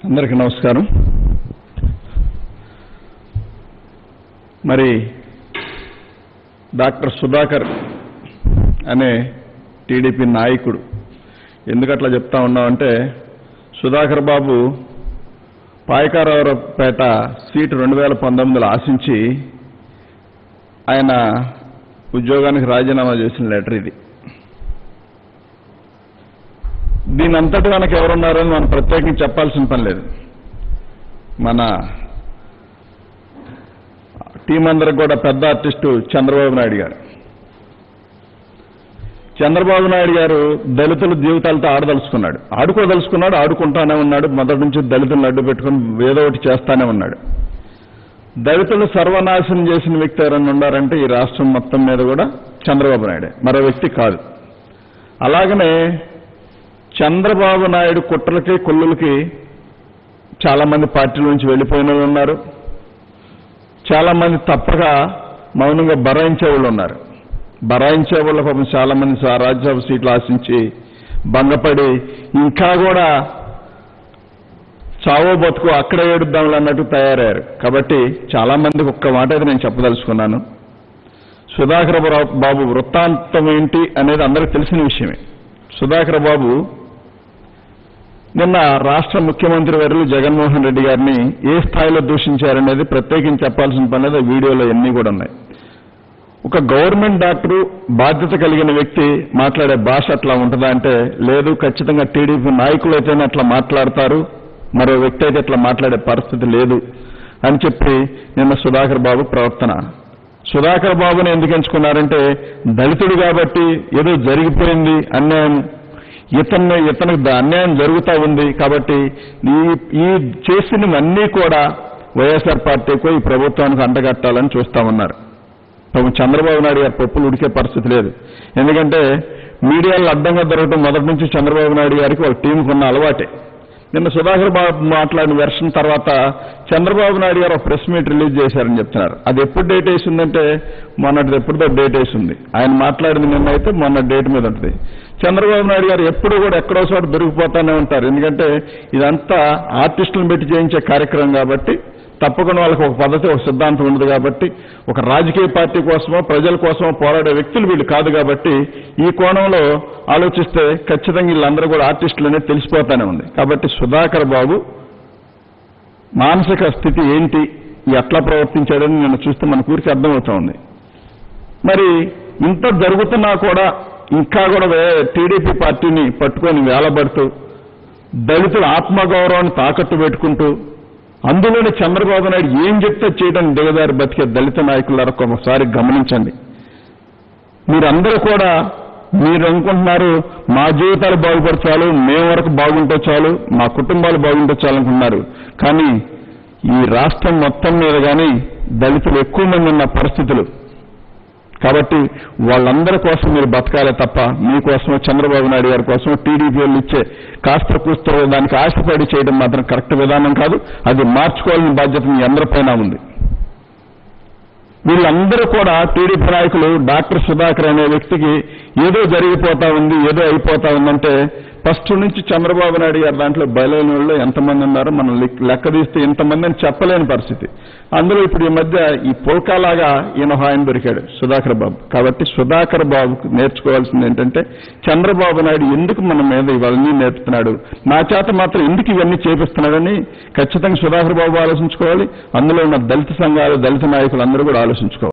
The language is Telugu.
అందరికీ నమస్కారం మరి డాక్టర్ సుధాకర్ అనే టీడీపీ నాయకుడు ఎందుకు అట్లా చెప్తా ఉన్నామంటే సుధాకర్ బాబు పాయకారావుపేట సీటు రెండు వేల పంతొమ్మిదిలో ఆశించి ఆయన ఉద్యోగానికి రాజీనామా చేసిన లెటర్ ఇది దీని అంతటి వెనక ఎవరున్నారో అని మనం ప్రత్యేకించి చెప్పాల్సిన పని లేదు మన టీం అందరికి కూడా పెద్ద ఆర్టిస్టు చంద్రబాబు నాయుడు గారు చంద్రబాబు నాయుడు గారు దళితుల జీవితాలతో ఆడదలుచుకున్నాడు ఆడుకోదలుచుకున్నాడు ఆడుకుంటానే ఉన్నాడు మొదటి నుంచి దళితులను అడ్డు పెట్టుకుని ఏదో ఒకటి చేస్తానే ఉన్నాడు దళితులు సర్వనాశనం చేసిన వ్యక్తి ఎవరైనా ఉన్నారంటే ఈ రాష్ట్రం మొత్తం మీద కూడా చంద్రబాబు నాయుడే మరో వ్యక్తి కాదు అలాగనే చంద్రబాబు నాయుడు కుట్రలకి కొల్లులకి చాలా మంది పార్టీల నుంచి వెళ్ళిపోయిన వాళ్ళు ఉన్నారు చాలా మంది తప్పక మౌనంగా బరాయించే వాళ్ళు ఉన్నారు బరాయించే వాళ్ళు పాపం చాలా మంది సా- రాజ్యసభ సీట్లు ఆశించి భంగపడి ఇంకా కూడా చావో బతుకు అక్కడే ఏడుద్దాంలే అన్నట్టు తయారయ్యారు కాబట్టి చాలా మందికి ఒక్క మాట అయితే నేను చెప్పదలుచుకున్నాను సుధాకర్ బా- బాబు వృత్తాంతం ఏంటి అనేది అందరికీ తెలిసిన విషయమే సుధాకర్ బాబు నిన్న రాష్ట్ర ముఖ్యమంత్రి వర్యులు జగన్మోహన్ రెడ్డి గారిని ఏ స్థాయిలో దూషించారనేది ప్రత్యేకించి చెప్పాల్సిన పని లేదు ఆ వీడియోలో ఎన్ని కూడా ఉన్నాయి ఒక గవర్నమెంట్ డాక్టరు బాధ్యత కలిగిన వ్యక్తి మాట్లాడే భాష అట్లా ఉంటుందా అంటే లేదు ఖచ్చితంగా టీడీపీ నాయకులు అయితేనే అట్లా మాట్లాడతారు మరో వ్యక్తి అయితే అట్లా మాట్లాడే పరిస్థితి లేదు అని చెప్పి నిన్న సుధాకర్ బాబు ప్రవర్తన సుధాకర్ బాబుని ఎందుకు ఎంచుకున్నారంటే దళితుడు కాబట్టి ఏదో జరిగిపోయింది అన్యాయం ఇతన్ని ఇతనికి ద- అన్యాయం జరుగుతూ ఉంది కాబట్టి ఈ ఈ చేసినవన్నీ కూడా వైఎస్ఆర్ పార్టీకు ఈ ప్రభుత్వానికి అంటగట్టాలని చూస్తా ఉన్నారు పాపం చంద్రబాబు నాయుడు గారి పప్పులు ఉడికే పరిస్థితి లేదు ఎందుకంటే మీడియాలో అడ్డంగా దొరకడం మొదటి నుంచి చంద్రబాబు నాయుడు గారికి వాళ్ళ టీంకు ఉన్న అలవాటే నిన్న సుధాకర్ బాబు మాట్లాడిన వెర్షన్ తర్వాత చంద్రబాబు నాయుడు గారు ఒక ప్రెస్ మీట్ రిలీజ్ చేశారని చెప్తున్నారు అది ఎప్పుడు డేట్ వేసి ఉందంటే మొన్నటిది ఎప్పుడుదో డేట్ వేసి ఉంది ఆయన మాట్లాడింది నిన్న అయితే మొన్న డేట్ మీద ఉంటుంది చంద్రబాబు నాయుడు గారు ఎప్పుడు కూడా ఎక్కడో చోట దొరికిపోతానే ఉంటారు ఎందుకంటే ఇదంతా ఆర్టిస్టులను పెట్టి చేయించే కార్యక్రమం కాబట్టి తప్పకుండా వాళ్ళకి ఒక పద్ధతి ఒక సిద్ధాంతం ఉండదు కాబట్టి ఒక రాజకీయ పార్టీ కోసమో ప్రజల కోసమో పోరాడే వ్యక్తులు వీళ్ళు కాదు కాబట్టి ఈ కోణంలో ఆలోచిస్తే ఖచ్చితంగా వీళ్ళందరూ కూడా ఆర్టిస్టులు అనేది తెలిసిపోతానే ఉంది కాబట్టి సుధాకర్ బాబు మానసిక స్థితి ఏంటి ఎట్లా ప్రవర్తించాడని నేను చూస్తే మన ఊరికి అర్థమవుతా ఉంది మరి ఇంత జరుగుతున్నా కూడా ఇంకా కూడా వే- టీడీపీ పార్టీని పట్టుకొని వేలబడుతూ దళితుల ఆత్మగౌరవాన్ని తాకట్టు పెట్టుకుంటూ అందులోని చంద్రబాబు నాయుడు ఏం చెప్తే చేయడం దిగదారి బతికే దళిత నాయకులారా ఒకసారి గమనించండి మీరందరూ కూడా మీరు అనుకుంటున్నారు మా జీవితాలు బాగుపరచాలు మేము వరకు బాగుంటే చాలు మా కుటుంబాలు బాగుంటే చాలు అనుకుంటున్నారు కానీ ఈ రాష్ట్రం మొత్తం మీద కానీ దళితులు ఎక్కువ మంది ఉన్న పరిస్థితులు కాబట్టి వాళ్ళందరి కోసం మీరు బతకాలే తప్ప మీకోసమో చంద్రబాబు నాయుడు గారి కోసం టీడీపీ వాళ్ళు ఇచ్చే కాస్త కూస్తో దానికి ఆశపడి చేయడం మాత్రం కరెక్ట్ విధానం కాదు అది మార్చుకోవాల్సిన బాధ్యత మీ అందరిపైన ఉంది వీళ్ళందరూ కూడా టీడీపీ నాయకులు డాక్టర్ సుధాకర్ అనే వ్యక్తికి ఏదో జరిగిపోతా ఉంది ఏదో అయిపోతా ఉందంటే ఫస్ట్ నుంచి చంద్రబాబు నాయుడు గారి దాంట్లో బయలైన వాళ్ళు ఎంతమంది ఉన్నారో మనం లెక్- లెక్క తీస్తే ఇంతమంది అని చెప్పలేని పరిస్థితి అందులో ఇప్పుడు ఈ మధ్య ఈ పుల్కాలాగా ఈయన ఒక ఆయన దొరికాడు సుధాకర్ బాబు కాబట్టి సుధాకర్ బాబుకు నేర్చుకోవాల్సింది ఏంటంటే చంద్రబాబు నాయుడు ఎందుకు మన మీద ఇవన్నీ నేర్పుతున్నాడు నా చేత మాత్రం ఎందుకు ఇవన్నీ చేపిస్తున్నాడని ఖచ్చితంగా సుధాకర్ బాబు ఆలోచించుకోవాలి అందులో ఉన్న దళిత సంఘాలు దళిత నాయకులు అందరూ కూడా ఆలోచించుకోవాలి